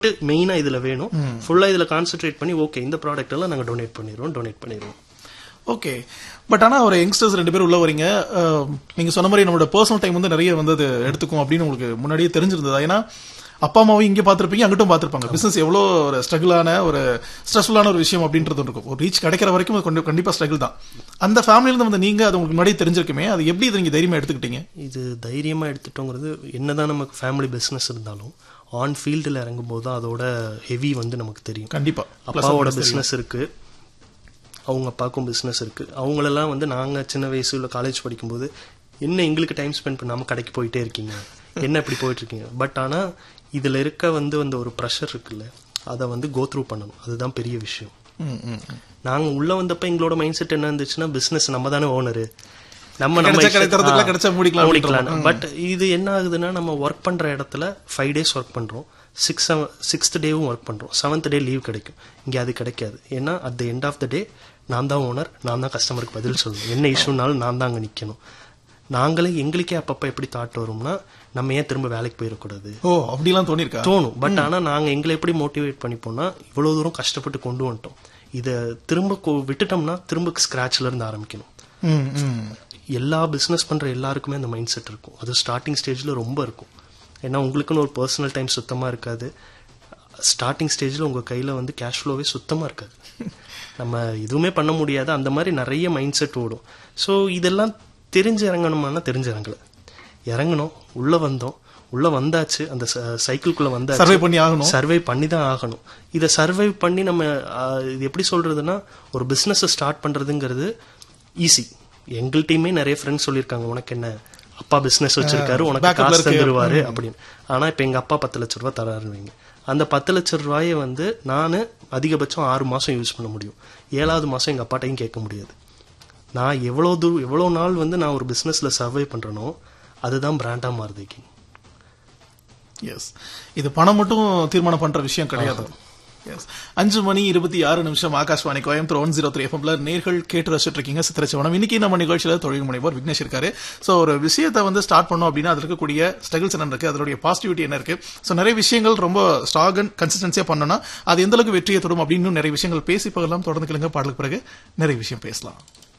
மெயினா இதுல வேணும் ஃபுல்லா இதுல கான்சென்ட்ரேட் பண்ணி ஓகே இந்த ப்ராடக்ட் எல்லாம் நாங்க டொனேட் பண்ணிடுவோம் டொனேட் பண்ணிடுவோம் ஓகே பட் ஆனா ஒரு யங்ஸ்டர்ஸ் ரெண்டு பேரும் உள்ள வரீங்க அஹ், நீங்க சொன்ன மாதிரி நம்மளோட பர்சனல் டைம் வந்து நிறைய வந்து அது எடுத்துக்கும் அப்படின்னு உங்களுக்கு முன்னாடியே தெரிஞ்சிருந்ததா ஏன்னா அப்பா அம்மாவும் இங்க பாத்திருப்பீங்க அங்கிட்டும் பாத்திருப்பாங்க பிசினஸ் எவ்வளவு ஒரு ஸ்ட்ரகிளான ஒரு ஸ்ட்ரெஸ்ஃபுல்லான ஒரு விஷயம் அப்படின்றது இருக்கும் ஒரு ரீச் கிடைக்கிற வரைக்கும் அது கொண்டு- கண்டிப்பா ஸ்ட்ரகிள் தான் அந்த ஃபேமிலில இருந்து வந்து நீங்க அது உங்களுக்கு முன்னாடியே தெரிஞ்சிருக்குமே அது எப்படி இதை நீங்க தைரியமா எடுத்துக்கிட்டீங்க இது தைரியமா எடுத்துட்டோங்கிறது என்னதான் நமக்கு ஃபேமிலி பிசினஸ் இருந்தாலும் ஆன் ஃபீல்டில் இறங்கும்போது தான் அதோட ஹெவி வந்து நமக்கு தெரியும் கண்டிப்பா அப்பாவோட பிசினஸ் இருக்கு அவங்க அப்பாவுக்கும் பிசினஸ் இருக்கு அவங்களெல்லாம் வந்து நாங்க சின்ன வயசுல காலேஜ் படிக்கும்போது என்ன எங்களுக்கு டைம் ஸ்பெண்ட் பண்ணாம கடைக்கு போயிட்டே இருக்கீங்க என்ன இப்படி போயிட்டு இருக்கீங்க பட் ஆனா இதுல இருக்க வந்து அந்த ஒரு ப்ரெஷர் இருக்குல்ல அதை வந்து கோ த்ரூ பண்ணணும் அதுதான் பெரிய விஷயம் ம், ம், ம். நாங்க உள்ள வந்தப்ப எங்களோட மைண்ட் செட் என்ன இருந்துச்சுன்னா பிசினஸ் நம்ம தானே ஓனரு நம்ம கிடைச்சா நம்ம கிடைக்கிறதுக்குள்ள கிடைச்சா மூடிக்கலாம் மூடிக்கலாம் பட் இது என்ன ஆகுதுன்னா நம்ம ஒர்க் பண்ற இடத்துல ஃபைவ் டேஸ் ஒர்க் பண்றோம் சிக்ஸ் சிக்ஸ்த் டேவும் ஒர்க் பண்றோம் செவன்த் டே லீவ் கிடைக்கும் இங்க அது கிடைக்காது ஏன்னா at the end of the day நான் தான் ஓனர் நான் தான் கஸ்டமருக்கு பதில் சொல்லணும் என்ன இஷ்யூனாலும் நான் தான் அங்க நிக்கணும் நாங்களே எங்களுக்கே அப்பப்ப எப்படி தாட் வரும்னா நம்ம ஏன் திரும்ப வேலைக்கு போயிடக்கூடாது ஓ அப்படிலாம் தோணிருக்கா தோணும் பட் ஆனா நாங்க எங்களை எப்படி மோட்டிவேட் பண்ணிப்போம்னா இவ்வளவு தூரம் கஷ்டப்பட்டு கொண்டு வந்துட்டோம் இத திரும்ப கொ- விட்டுட்டோம்னா திரும்ப ஸ்கிராச்ல இருந்து ஆரம்பிக்கணும் ம், ம். எல்லா பிசினஸ் பண்ற எல்லாருக்குமே அந்த மைண்ட் செட் இருக்கும் அது ஸ்டார்டிங் ஸ்டேஜ்ல ரொம்ப இருக்கும் ஏன்னா உங்களுக்குன்னு ஒரு பர்சனல் டைம் சுத்தமா இருக்காது ஸ்டார்டிங் ஸ்டேஜ்ல உங்க கையில வந்து கேஷ் ஃப்ளோவே சுத்தமா இருக்காது நம்ம எதுவுமே பண்ண முடியாது அந்த மாதிரி நிறைய மைண்ட் செட் ஓடும் ஸோ இதெல்லாம் தெரிஞ்சு இறங்கணுமானா தெரிஞ்சு இறங்கல இறங்கணும் உள்ள வந்தோம் உள்ள வந்தாச்சு அந்த சைக்கிள்குள்ள வந்தாச்சு சர்வே பண்ணி ஆகணும் சர்வை பண்ணி தான் ஆகணும் இதை சர்வை பண்ணி நம்ம ஆஹ், இது எப்படி சொல்றதுன்னா ஒரு பிசினஸ் ஸ்டார்ட் பண்றதுங்கிறது ஈஸி எங்கள்கிட்டயுமே நிறைய ஃப்ரெண்ட்ஸ் சொல்லியிருக்காங்க உனக்கு என்ன அப்பா பிசினஸ் வச்சிருக்காரு உனக்கு backup ல காசு இருக்கு. தந்துருவாரு அப்படின்னு ஆனா இப்ப எங்க அப்பா பத்து லட்ச ரூபாய் தராருவீங்க அந்த பத்து லட்ச ரூபாயை வந்து நானு அதிகபட்சம் ஆறு மாசம் யூஸ் பண்ண முடியும் ஏழாவது மாசம் எங்க அப்பாட்டையும் கேட்க முடியாது நான் எவ்வளவு தூரம் எவ்வளவு நாள் வந்து நான் ஒரு பிசினஸ்ல சர்வை பண்றேனோ அதுதான் பிராண்டா மாறுது கிங் எஸ் இது பணம் மட்டும் தீர்மானம் பண்ற விஷயம் கிடையாது எஸ் அஞ்சு மணி இருபத்தி ஆறு நிமிஷம் Akashvani Coimbatore one zero three எஃப்எம்ல நேர்கள் கேட்டு ரசிச்சுட்டு இருக்கீங்க சித்திரச்சவனம் இன்னைக்கு நம்ம நிகழ்ச்சியில தொழில் முனைவோர் விக்னேஷ் இருக்காரு ஸோ ஒரு விஷயத்தை வந்து ஸ்டார்ட் பண்ணோம் அப்படின்னா அதுல இருக்கக்கூடிய ஸ்ட்ரகிள்ஸ் என்ன இருக்கு அதனுடைய பாசிட்டிவிட்டி என்ன இருக்கு ஸோ நிறைய விஷயங்கள் ரொம்ப ஸ்ட்ராக் அண்ட் கன்சிஸ்டன்சியா பண்ணோம்னா அது எந்த அளவுக்கு வெற்றியை தரும் அப்படின்னு நிறைய விஷயங்கள் பேசி போகலாம் தொடர்ந்து கேளுங்க பாடலுக்கு பிறகு நிறைய விஷயம் பேசலாம்